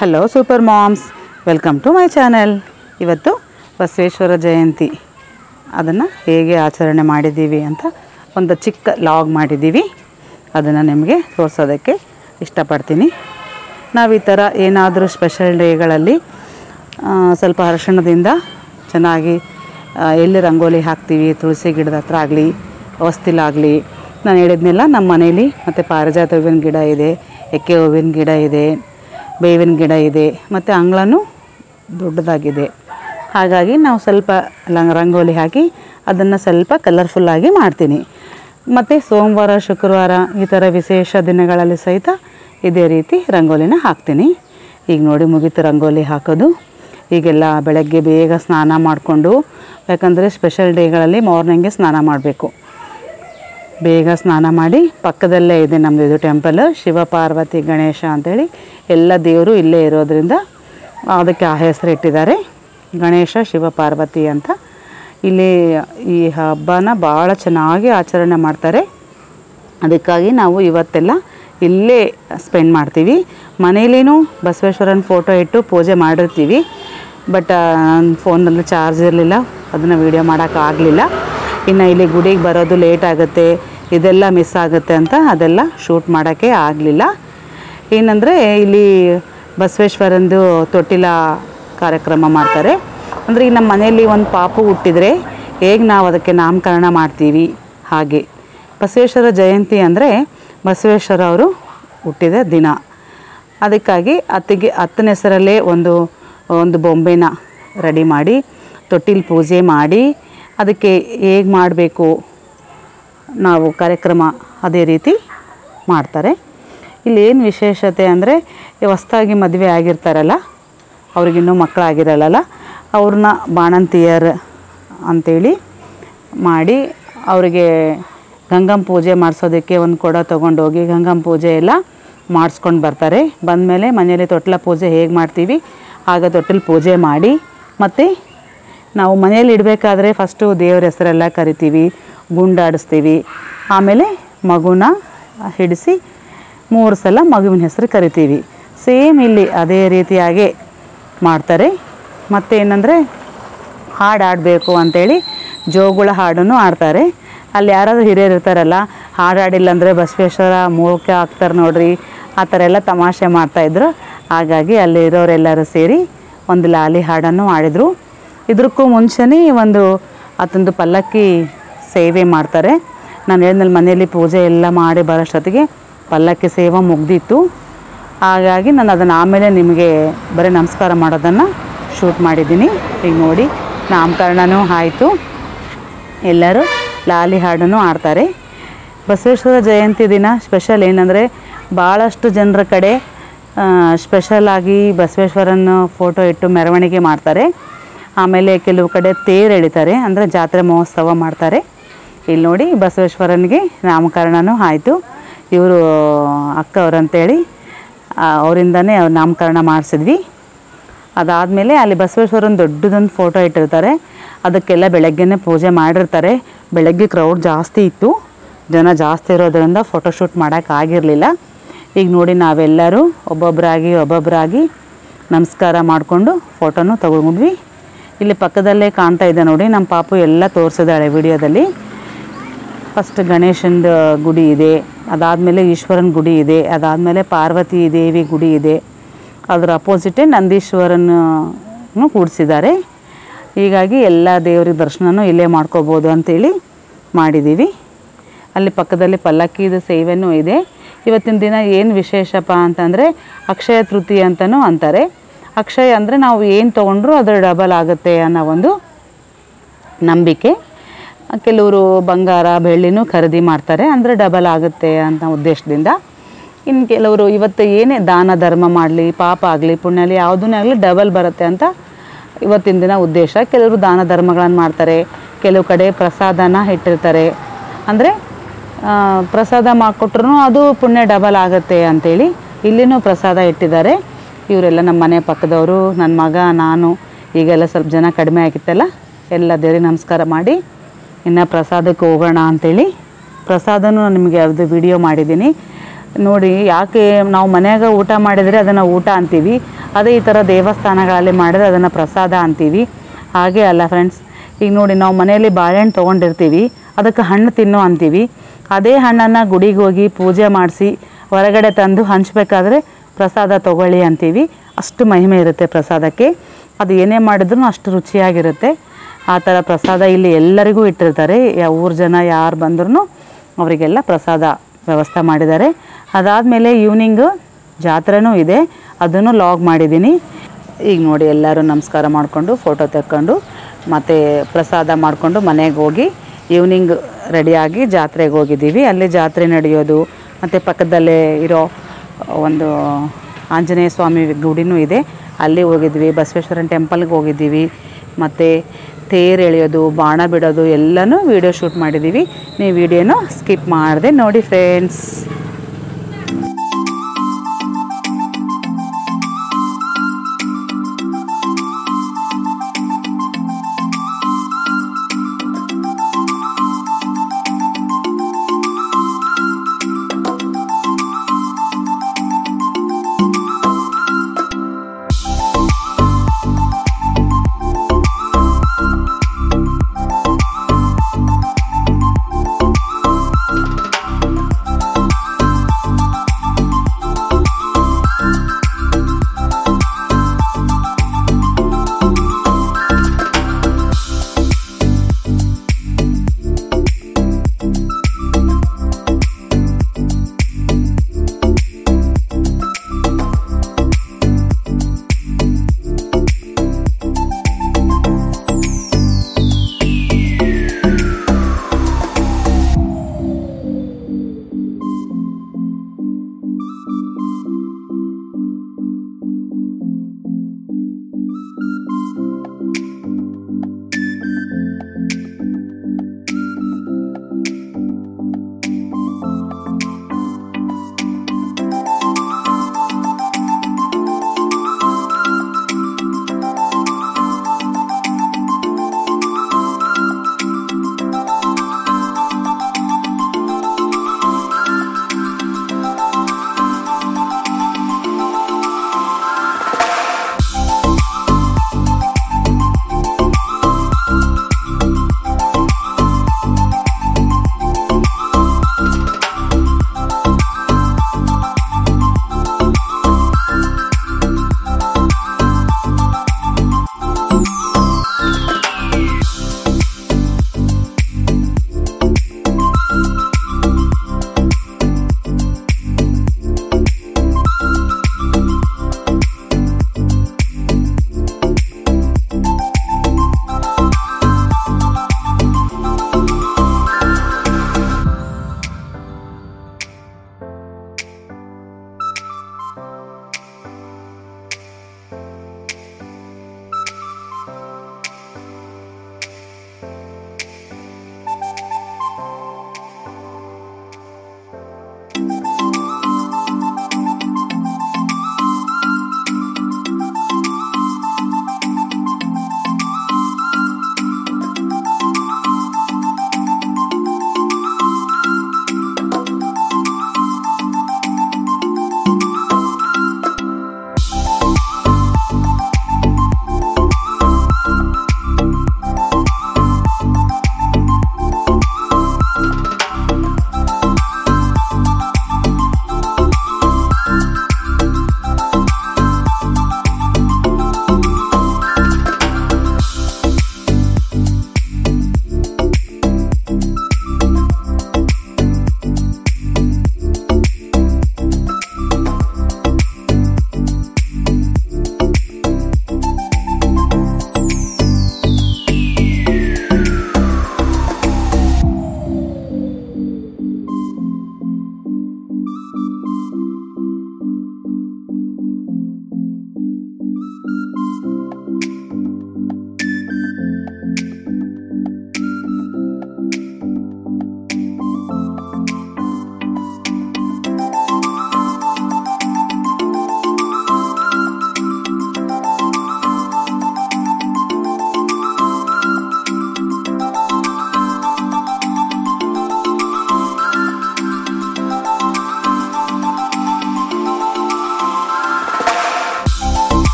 hello super moms welcome to my channel ಇವತ್ತು ಬಸವೇಶ್ವರ ಜಯಂತಿ ಅದನ್ನು ಹೇಗೆ ಆಚರಣೆ ಮಾಡಿದ್ದೀವಿ ಅಂತ ಒಂದು ಚಿಕ್ಕ ಲಾಗ್ ಮಾಡಿದ್ದೀವಿ ಅದನ್ನು ನಿಮಗೆ ತೋರಿಸೋದಕ್ಕೆ ಇಷ್ಟಪಡ್ತೀನಿ ನಾವು ಈ ಥರ ಏನಾದರೂ ಸ್ಪೆಷಲ್ ಡೇಗಳಲ್ಲಿ ಆ, ಸ್ವಲ್ಪ ಅರಶಿಣದಿಂದ ಚೆನ್ನಾಗಿ ಆ, ಎಲ್ಲಿ ರಂಗೋಲಿ ಹಾಕ್ತೀವಿ ತುಳಸಿ ಗಿಡದ ಹತ್ರ ಆಗಲಿ ಹೊಸ್ತಿಲಾಗಲಿ ನಾನು ಹೇಳಿದ್ನೆಲ್ಲ ನಮ್ಮ ಮನೇಲಿ ಮತ್ತು ಪಾರಿಜಾತ ಹೂವಿನ ಗಿಡ ಇದೆ ಎಕ್ಕೆ ಹೂವಿನ ಗಿಡ ಇದೆ ಬೇವಿನ ಗಿಡ ಇದೆ ಮತ್ತು ಅಂಗಳನೂ ದೊಡ್ಡದಾಗಿದೆ ಹಾಗಾಗಿ ನಾವು ಸ್ವಲ್ಪ ಲಂಗ್ ರಂಗೋಲಿ ಹಾಕಿ ಅದನ್ನು ಸ್ವಲ್ಪ ಕಲರ್ಫುಲ್ಲಾಗಿ ಮಾಡ್ತೀನಿ ಮತ್ತು ಸೋಮವಾರ ಶುಕ್ರವಾರ ಈ ಥರ ವಿಶೇಷ ದಿನಗಳಲ್ಲಿ ಸಹಿತ ಇದೇ ರೀತಿ ರಂಗೋಲಿನ ಹಾಕ್ತೀನಿ ಈಗ ನೋಡಿ ಮುಗೀತು ರಂಗೋಲಿ ಹಾಕೋದು ಈಗೆಲ್ಲ ಬೆಳಗ್ಗೆ ಬೇಗ ಸ್ನಾನ ಮಾಡಿಕೊಂಡು ಯಾಕಂದರೆ ಸ್ಪೆಷಲ್ ಡೇಗಳಲ್ಲಿ ಮಾರ್ನಿಂಗೆ ಸ್ನಾನ ಮಾಡಬೇಕು ಬೇಗ ಸ್ನಾನ ಮಾಡಿ ಪಕ್ಕದಲ್ಲೇ ಇದೆ ನಮ್ಮದು ಇದು ಟೆಂಪಲ್ ಶಿವ ಪಾರ್ವತಿ ಗಣೇಶ ಅಂಥೇಳಿ ಎಲ್ಲ ದೇವರು ಇಲ್ಲೇ ಇರೋದ್ರಿಂದ ಅದಕ್ಕೆ ಆ ಹೆಸರು ಇಟ್ಟಿದ್ದಾರೆ ಗಣೇಶ ಶಿವ ಪಾರ್ವತಿ ಅಂತ ಇಲ್ಲಿ ಈ ಹಬ್ಬನ ಭಾಳ ಚೆನ್ನಾಗಿ ಆಚರಣೆ ಮಾಡ್ತಾರೆ ಅದಕ್ಕಾಗಿ ನಾವು ಇವತ್ತೆಲ್ಲ ಇಲ್ಲೇ ಸ್ಪೆಂಡ್ ಮಾಡ್ತೀವಿ ಮನೇಲಿನೂ ಬಸವೇಶ್ವರನ ಫೋಟೋ ಇಟ್ಟು ಪೂಜೆ ಮಾಡಿರ್ತೀವಿ ಬಟ್ ನನ್ನ ಫೋನಲ್ಲಿ ಚಾರ್ಜ್ ಇರಲಿಲ್ಲ ಅದನ್ನು ವೀಡಿಯೋ ಮಾಡೋಕ್ಕಾಗಲಿಲ್ಲ ಇನ್ನು ಇಲ್ಲಿ ಗುಡಿಗೆ ಬರೋದು ಲೇಟ್ ಆಗುತ್ತೆ ಇದೆಲ್ಲ ಮಿಸ್ ಆಗುತ್ತೆ ಅಂತ ಅದೆಲ್ಲ ಶೂಟ್ ಮಾಡೋಕ್ಕೆ ಆಗಲಿಲ್ಲ ಏನಂದರೆ ಇಲ್ಲಿ ಬಸವೇಶ್ವರಂದು ತೊಟ್ಟಿಲ ಕಾರ್ಯಕ್ರಮ ಮಾಡ್ತಾರೆ ಅಂದರೆ ಈಗ ನಮ್ಮ ಮನೆಯಲ್ಲಿ ಒಂದು ಪಾಪು ಹುಟ್ಟಿದರೆ ಹೇಗೆ ನಾವು ಅದಕ್ಕೆ ನಾಮಕರಣ ಮಾಡ್ತೀವಿ ಹಾಗೆ ಬಸವೇಶ್ವರ ಜಯಂತಿ ಅಂದರೆ ಬಸವೇಶ್ವರ ಅವರು ಹುಟ್ಟಿದ ದಿನ ಅದಕ್ಕಾಗಿ ಅತ್ತಿಗೆ ಅತ್ತನ ಹೆಸರಲ್ಲೇ ಒಂದು ಒಂದು ಬೊಂಬೆನ ರೆಡಿ ಮಾಡಿ ತೊಟ್ಟಿಲ್ ಪೂಜೆ ಮಾಡಿ ಅದಕ್ಕೆ ಹೇಗೆ ಮಾಡಬೇಕು ನಾವು ಕಾರ್ಯಕ್ರಮ ಅದೇ ರೀತಿ ಮಾಡ್ತಾರೆ ಇಲ್ಲಿ ಏನು ವಿಶೇಷತೆ ಅಂದರೆ ಹೊಸ್ದಾಗಿ ಮದುವೆ ಆಗಿರ್ತಾರಲ್ಲ ಅವ್ರಿಗಿನ್ನೂ ಮಕ್ಕಳಾಗಿರಲ್ಲ ಅವ್ರನ್ನ ಬಾಣಂತಿಯರ್ ಅಂಥೇಳಿ ಮಾಡಿ ಅವರಿಗೆ ಗಂಗಮ್ಮ ಪೂಜೆ ಮಾಡಿಸೋದಕ್ಕೆ ಒಂದು ಕೊಡ ತೊಗೊಂಡೋಗಿ ಗಂಗಮ್ಮ ಪೂಜೆ ಎಲ್ಲ ಮಾಡಿಸ್ಕೊಂಡು ಬರ್ತಾರೆ ಬಂದಮೇಲೆ ಮನೆಯಲ್ಲಿ ತೊಟ್ಲ ಪೂಜೆ ಹೇಗೆ ಮಾಡ್ತೀವಿ ಆಗ ತೊಟ್ಟಲು ಪೂಜೆ ಮಾಡಿ ಮತ್ತು ನಾವು ಮನೇಲಿ ಇಡಬೇಕಾದ್ರೆ ಫಸ್ಟು ದೇವ್ರ ಹೆಸರೆಲ್ಲ ಕರಿತೀವಿ ಗುಂಡಾಡಿಸ್ತೀವಿ ಆಮೇಲೆ ಮಗುನ ಹಿಡಿಸಿ ಮೂರು ಸಲ ಮಗುವಿನ ಹೆಸರು ಕರಿತೀವಿ ಸೇಮ್ ಇಲ್ಲಿ ಅದೇ ರೀತಿಯಾಗೆ ಮಾಡ್ತಾರೆ ಮತ್ತು ಏನಂದರೆ ಹಾಡು ಆಡಬೇಕು ಅಂಥೇಳಿ ಜೋಗುಳ ಹಾಡನ್ನು ಆಡ್ತಾರೆ ಅಲ್ಲಿ ಯಾರಾದರೂ ಹಿರಿಯರು ಇರ್ತಾರಲ್ಲ ಹಾಡು ಆಡಿಲ್ಲ ಅಂದರೆ ಬಸವೇಶ್ವರ ಮೂಕೆ ಹಾಕ್ತಾರೆ ನೋಡ್ರಿ ಆ ಥರ ಎಲ್ಲ ತಮಾಷೆ ಮಾಡ್ತಾಯಿದ್ರು ಹಾಗಾಗಿ ಅಲ್ಲಿ ಇರೋರೆಲ್ಲರೂ ಸೇರಿ ಒಂದು ಲಾಲಿ ಹಾಡನ್ನು ಆಡಿದರು ಇದಕ್ಕೂ ಮುಂಚೆನೇ ಒಂದು ಆತಂದು ಪಲ್ಲಕ್ಕಿ ಸೇವೆ ಮಾಡ್ತಾರೆ ನಾನು ಹೇಳಿದ್ಮೇಲೆ ಮನೆಯಲ್ಲಿ ಪೂಜೆ ಎಲ್ಲ ಮಾಡಿ ಬರೋಷ್ಟೊತ್ತಿಗೆ ಪಲ್ಲಕ್ಕಿ ಸೇವೆ ಮುಗ್ದಿತ್ತು ಹಾಗಾಗಿ ನಾನು ಅದನ್ನು ಆಮೇಲೆ ನಿಮಗೆ ಬರೀ ನಮಸ್ಕಾರ ಮಾಡೋದನ್ನು ಶೂಟ್ ಮಾಡಿದ್ದೀನಿ ಈಗ ನೋಡಿ ನಾಮಕರಣನೂ ಆಯಿತು ಎಲ್ಲರೂ ಲಾಲಿ ಹಾಡನ್ನು ಆಡ್ತಾರೆ ಬಸವೇಶ್ವರ ಜಯಂತಿ ದಿನ ಸ್ಪೆಷಲ್ ಏನಂದರೆ ಭಾಳಷ್ಟು ಜನರ ಕಡೆ ಸ್ಪೆಷಲಾಗಿ ಬಸವೇಶ್ವರನ ಫೋಟೋ ಇಟ್ಟು ಮೆರವಣಿಗೆ ಮಾಡ್ತಾರೆ ಆಮೇಲೆ ಕೆಲವು ಕಡೆ ತೇರು ಎಳಿತಾರೆ ಅಂದರೆ ಜಾತ್ರೆ ಮಹೋತ್ಸವ ಮಾಡ್ತಾರೆ ಇಲ್ಲಿ ನೋಡಿ ಬಸವೇಶ್ವರನಿಗೆ ನಾಮಕರಣನೂ ಆಯಿತು ಇವರು ಅಕ್ಕ ಅವರಂತೇಳಿ ಅವರಿಂದನೇ ಅವ್ರ ನಾಮಕರಣ ಮಾಡಿಸಿದ್ವಿ ಅದಾದಮೇಲೆ ಅಲ್ಲಿ ಬಸವೇಶ್ವರನ ದೊಡ್ಡದೊಂದು ಫೋಟೋ ಇಟ್ಟಿರ್ತಾರೆ ಅದಕ್ಕೆಲ್ಲ ಬೆಳಗ್ಗೆನೇ ಪೂಜೆ ಮಾಡಿರ್ತಾರೆ ಬೆಳಗ್ಗೆ ಕ್ರೌಡ್ ಜಾಸ್ತಿ ಇತ್ತು ಜನ ಜಾಸ್ತಿ ಇರೋದ್ರಿಂದ ಫೋಟೋಶೂಟ್ ಮಾಡೋಕ್ಕಾಗಿರಲಿಲ್ಲ ಈಗ ನೋಡಿ ನಾವೆಲ್ಲರೂ ಒಬ್ಬೊಬ್ಬರಾಗಿ ಒಬ್ಬೊಬ್ಬರಾಗಿ ನಮಸ್ಕಾರ ಮಾಡಿಕೊಂಡು ಫೋಟೋನು ತಗೊಂಡ್ವಿ ಇಲ್ಲಿ ಪಕ್ಕದಲ್ಲೇ ಕಾಣ್ತಾ ಇದೆ ನೋಡಿ ನಮ್ಮ ಪಾಪು ಎಲ್ಲ ತೋರಿಸಿದಾಳೆ ವಿಡಿಯೋದಲ್ಲಿ ಫಸ್ಟ್ ಗಣೇಶಂದು ಗುಡಿ ಇದೆ ಅದಾದಮೇಲೆ ಈಶ್ವರನ ಗುಡಿ ಇದೆ ಅದಾದಮೇಲೆ ಪಾರ್ವತಿ ದೇವಿ ಗುಡಿ ಇದೆ ಅದರ ಅಪೋಸಿಟೇ ನಂದೀಶ್ವರನ್ನು ಕೂಡಿಸಿದ್ದಾರೆ ಹೀಗಾಗಿ ಎಲ್ಲ ದೇವ್ರಿಗೆ ದರ್ಶನನೂ ಇಲ್ಲೇ ಮಾಡ್ಕೋಬೋದು ಅಂತೇಳಿ ಮಾಡಿದ್ದೀವಿ ಅಲ್ಲಿ ಪಕ್ಕದಲ್ಲಿ ಪಲ್ಲಕ್ಕಿದು ಸೇವೆನೂ ಇದೆ ಇವತ್ತಿನ ದಿನ ಏನು ವಿಶೇಷಪ್ಪ ಅಂತಂದರೆ ಅಕ್ಷಯ ತೃತೀಯ ಅಂತಲೂ ಅಂತಾರೆ ಅಕ್ಷಯ ಅಂದರೆ ನಾವು ಏನು ತೊಗೊಂಡ್ರೂ ಅದು ಡಬಲ್ ಆಗುತ್ತೆ ಅನ್ನೋ ಒಂದು ನಂಬಿಕೆ ಕೆಲವರು ಬಂಗಾರ ಬೆಳ್ಳಿನೂ ಖರೀದಿ ಮಾಡ್ತಾರೆ ಅಂದರೆ ಡಬಲ್ ಆಗುತ್ತೆ ಅಂತ ಉದ್ದೇಶದಿಂದ ಇನ್ನು ಕೆಲವರು ಇವತ್ತು ಏನೇ ದಾನ ಧರ್ಮ ಮಾಡಲಿ ಪಾಪ ಆಗಲಿ ಪುಣ್ಯ ಆಗಲಿ ಯಾವುದನ್ನೇ ಆಗಲಿ ಡಬಲ್ ಬರುತ್ತೆ ಅಂತ ಇವತ್ತಿನ ದಿನ ಉದ್ದೇಶ ಕೆಲವರು ದಾನ ಧರ್ಮಗಳನ್ನು ಮಾಡ್ತಾರೆ ಕೆಲವು ಕಡೆ ಪ್ರಸಾದನ ಇಟ್ಟಿರ್ತಾರೆ ಅಂದರೆ ಪ್ರಸಾದ ಮಾಡಿಕೊಟ್ರು ಅದು ಪುಣ್ಯ ಡಬಲ್ ಆಗುತ್ತೆ ಅಂಥೇಳಿ ಇಲ್ಲಿನೂ ಪ್ರಸಾದ ಇಟ್ಟಿದ್ದಾರೆ ಇವರೆಲ್ಲ ನಮ್ಮ ಮನೆ ಪಕ್ಕದವರು ನನ್ನ ಮಗ ನಾನು ಈಗೆಲ್ಲ ಸ್ವಲ್ಪ ಜನ ಕಡಿಮೆ ಆಗಿತ್ತಲ್ಲ ಎಲ್ಲ ದೇವ್ರಿಗೆ ನಮಸ್ಕಾರ ಮಾಡಿ ಇನ್ನು ಪ್ರಸಾದಕ್ಕೆ ಹೋಗೋಣ ಅಂಥೇಳಿ ಪ್ರಸಾದನೂ ನಿಮಗೆ ಅದು ವಿಡಿಯೋ ಮಾಡಿದ್ದೀನಿ ನೋಡಿ ಯಾಕೆ ನಾವು ಮನ್ಯಾಗ ಊಟ ಮಾಡಿದರೆ ಅದನ್ನು ಊಟ ಅಂತೀವಿ ಅದೇ ಈ ಥರ ದೇವಸ್ಥಾನಗಳಲ್ಲಿ ಮಾಡಿದ್ರೆ ಅದನ್ನು ಪ್ರಸಾದ ಅಂತೀವಿ ಹಾಗೆ ಅಲ್ಲ ಫ್ರೆಂಡ್ಸ್ ಈಗ ನೋಡಿ ನಾವು ಮನೆಯಲ್ಲಿ ಬಾಳೆಹಣ್ಣು ತೊಗೊಂಡಿರ್ತೀವಿ ಅದಕ್ಕೆ ಹಣ್ಣು ತಿನ್ನೋ ಅಂತೀವಿ ಅದೇ ಹಣ್ಣನ್ನು ಗುಡಿಗೆ ಹೋಗಿ ಪೂಜೆ ಮಾಡಿಸಿ ಹೊರಗಡೆ ತಂದು ಹಂಚಬೇಕಾದ್ರೆ ಪ್ರಸಾದ ತಗೊಳ್ಳಿ ಅಂತೀವಿ ಅಷ್ಟು ಮಹಿಮೆ ಇರುತ್ತೆ ಪ್ರಸಾದಕ್ಕೆ ಅದು ಏನೇ ಮಾಡಿದ್ರೂ ಅಷ್ಟು ರುಚಿಯಾಗಿರುತ್ತೆ ಆ ಥರ ಪ್ರಸಾದ ಇಲ್ಲಿ ಎಲ್ಲರಿಗೂ ಇಟ್ಟಿರ್ತಾರೆ ಯಾವ ಊರು ಜನ ಯಾರು ಬಂದ್ರೂ ಅವರಿಗೆಲ್ಲ ಪ್ರಸಾದ ವ್ಯವಸ್ಥೆ ಮಾಡಿದ್ದಾರೆ ಅದಾದಮೇಲೆ ಈವ್ನಿಂಗು ಜಾತ್ರೆನೂ ಇದೆ ಅದನ್ನು ಲಾಗ್ ಮಾಡಿದ್ದೀನಿ ಈಗ ನೋಡಿ ಎಲ್ಲರೂ ನಮಸ್ಕಾರ ಮಾಡಿಕೊಂಡು ಫೋಟೋ ತೆಕ್ಕೊಂಡು ಮತ್ತು ಪ್ರಸಾದ ಮಾಡಿಕೊಂಡು ಮನೆಗೆ ಹೋಗಿ ಈವ್ನಿಂಗ್ ರೆಡಿಯಾಗಿ ಜಾತ್ರೆಗೆ ಹೋಗಿದ್ದೀವಿ ಅಲ್ಲಿ ಜಾತ್ರೆ ನಡೆಯೋದು ಮತ್ತು ಪಕ್ಕದಲ್ಲೇ ಇರೋ ಒಂದು ಆಂಜನೇಯ ಸ್ವಾಮಿ ಗುಡಿನೂ ಇದೆ ಅಲ್ಲಿ ಹೋಗಿದ್ವಿ ಬಸವೇಶ್ವರನ ಟೆಂಪಲ್ಗೆ ಹೋಗಿದ್ದೀವಿ ಮತ್ತು ತೇರು ಎಳೆಯೋದು ಬಾಣ ಬಿಡೋದು ಎಲ್ಲನೂ ವೀಡಿಯೋ ಶೂಟ್ ಮಾಡಿದ್ದೀವಿ ನೀವು ವೀಡಿಯೋನ ಸ್ಕಿಪ್ ಮಾಡಿದೆ ನೋಡಿ ಫ್ರೆಂಡ್ಸ್